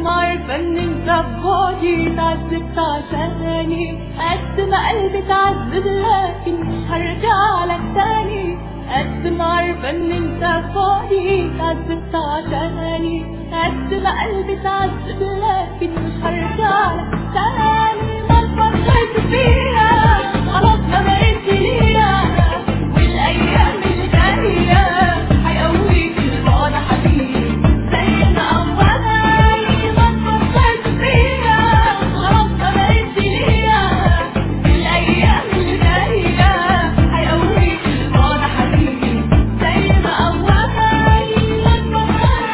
ما عارفة ان انت ببعدي اتعذبت عشاني قد ما قلبي اتعذب لكن مش هرجع لك تاني قد ما عارفة ان انت ببعدي اتعذبت عشاني قد ما قلبي اتعذب لكن مش هرجع لك تاني ما فكرت فيها خلاص ما بقتش ليها والايام اللي جايه هيقويك البعد حبيبي زي ما اولاني ما فكرت فيها خلاص ما بقتش ليها الايام اللي جايه هيقويك البعد حبيبي زي ما اولاني ما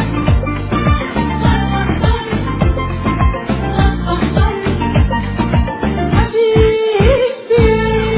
حبيبي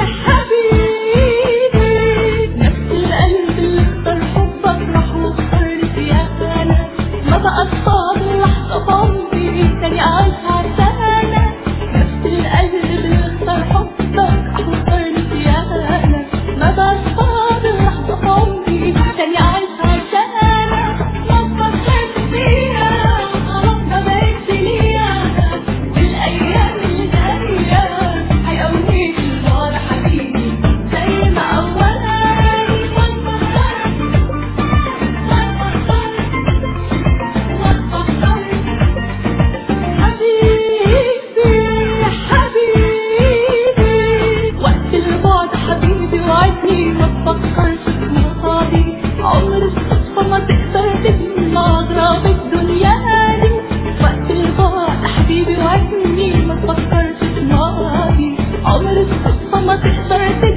حبيبي نفس القلب اللي اختار حبك راح واختارت يا انا ما بقى فاضل لحظة عمري تاني عايش عشانك نفس القلب اللي اختار حبك راح واختارت يا انا ما بقى فاضل لحظة عمري تاني عايش عشانك ما فكرت فيها خلاص ما بقتش ليا والايام اللي جايه هيقويك النار حبيبي زي ما اولاني ما فكرت ما فكرت ما فكرت حبيبي حبيبي وقت البعد حبيبي وعدني ما تفكرش في ماضي عمر الصدفة ما تقدر تبني أغراض الدنيا دي وقت البعد حبيبي وعدني ما تفكرش في ماضي عمر الصدفة ما تقدر تبني